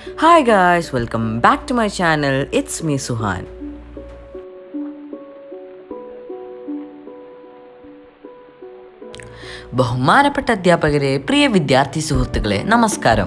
Hi guys, welcome back to my channel. It's me Suhan. ബഹുമാനപ്പെട്ട അധ്യാപകരെ പ്രിയ വിദ്യാർത്ഥി സുഹൃത്തുക്കളെ നമസ്കാരം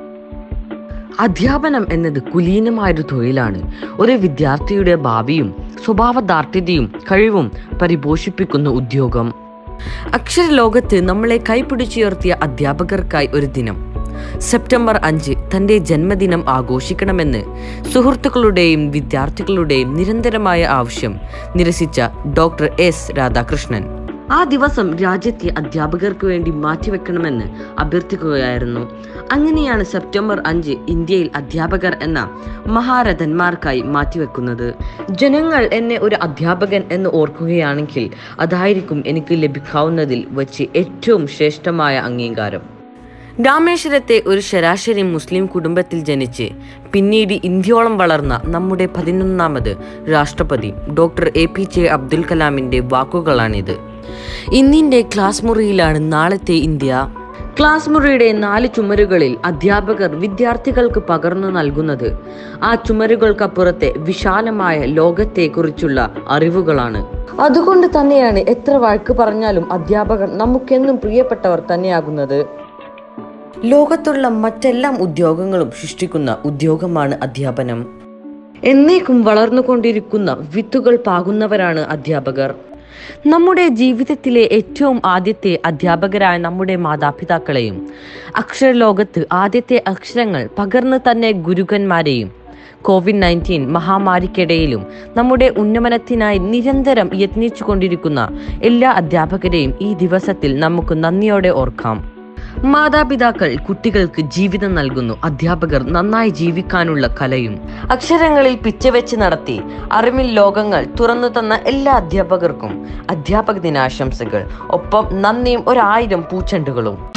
അധ്യാപനം എന്നത് കുലീനമായൊരു തൊഴിലാണ് ഒരു വിദ്യാർത്ഥിയുടെ ഭാവിയും സ്വഭാവദാർഢ്യതയും കഴിവും പരിപോഷിപ്പിക്കുന്ന ഉദ്യോഗം അക്ഷരലോകത്ത് നമ്മളെ കൈപിടിച്ചുയർത്തിയ അധ്യാപകർക്കായി ഒരു ദിനം സെപ്റ്റംബർ അഞ്ച് തൻ്റെ ജന്മദിനം ആഘോഷിക്കണമെന്ന് സുഹൃത്തുക്കളുടെയും വിദ്യാർത്ഥികളുടെയും നിരന്തരമായ ആവശ്യം നിരസിച്ച ഡോക്ടർ എസ് രാധാകൃഷ്ണൻ ആ ദിവസം രാജ്യത്തെ അധ്യാപകർക്ക് വേണ്ടി മാറ്റിവെക്കണമെന്ന് അഭ്യർത്ഥിക്കുകയായിരുന്നു അങ്ങനെയാണ് സെപ്റ്റംബർ അഞ്ച് ഇന്ത്യയിൽ അധ്യാപകർ എന്ന മഹാരഥന്മാർക്കായി മാറ്റിവെക്കുന്നത് ജനങ്ങൾ എന്നെ ഒരു അധ്യാപകൻ എന്ന് ഓർക്കുകയാണെങ്കിൽ അതായിരിക്കും എനിക്ക് ലഭിക്കാവുന്നതിൽ വച്ച് ഏറ്റവും ശ്രേഷ്ഠമായ അംഗീകാരം രാമേശ്വരത്തെ ഒരു ശരാശരി മുസ്ലിം കുടുംബത്തിൽ ജനിച്ച് പിന്നീട് ഇന്ത്യയോളം വളർന്ന നമ്മുടെ പതിനൊന്നാമത് രാഷ്ട്രപതി doctor A P J Abdul കലാമിൻ്റെ വാക്കുകളാണിത് ഇന്നിൻ്റെ ക്ലാസ് മുറിയിലാണ് നാളത്തെ ഇന്ത്യ ക്ലാസ് മുറിയുടെ നാല് ചുമരുകളിൽ അധ്യാപകർ വിദ്യാർത്ഥികൾക്ക് പകർന്നു നൽകുന്നത് ആ ചുമരുകൾക്കപ്പുറത്തെ വിശാലമായ ലോകത്തെക്കുറിച്ചുള്ള അറിവുകളാണ് അതുകൊണ്ട് തന്നെയാണ് എത്ര വഴക്ക് പറഞ്ഞാലും അധ്യാപകർ നമുക്കെന്നും പ്രിയപ്പെട്ടവർ തന്നെയാകുന്നത് ലോകത്തുള്ള മറ്റെല്ലാം ഉദ്യോഗങ്ങളും സൃഷ്ടിക്കുന്ന ഉദ്യോഗമാണ് അധ്യാപനം എന്നേക്കും വളർന്നുകൊണ്ടിരിക്കുന്ന വിത്തുകൾ പാകുന്നവരാണ് അധ്യാപകർ നമ്മുടെ ജീവിതത്തിലെ ഏറ്റവും ആദ്യത്തെ അധ്യാപകരായ നമ്മുടെ മാതാപിതാക്കളെയും അക്ഷരലോകത്ത് ആദ്യത്തെ അക്ഷരങ്ങൾ പകർന്നു തന്നെ ഗുരുക്കന്മാരെയും കോവിഡ് നയൻറ്റീൻ മഹാമാരിക്കിടയിലും നമ്മുടെ ഉന്നമനത്തിനായി നിരന്തരം യത്നിച്ചു കൊണ്ടിരിക്കുന്ന എല്ലാ അധ്യാപകരെയും ഈ ദിവസത്തിൽ നമുക്ക് നന്ദിയോടെ ഓർക്കാം മാതാപിതാക്കൾ കുട്ടികൾക്ക് ജീവിതം നൽകുന്നു അധ്യാപകർ നന്നായി ജീവിക്കാനുള്ള കലയും അക്ഷരങ്ങളിൽ പിച്ചവെച്ച് നടത്തി അറിവിൽ ലോകങ്ങൾ തുറന്നു തന്ന എല്ലാ അധ്യാപകർക്കും അധ്യാപക ദിനാശംസകൾ ഒപ്പം നന്ദിയും ഒരായിരം പൂച്ചെണ്ടുകളും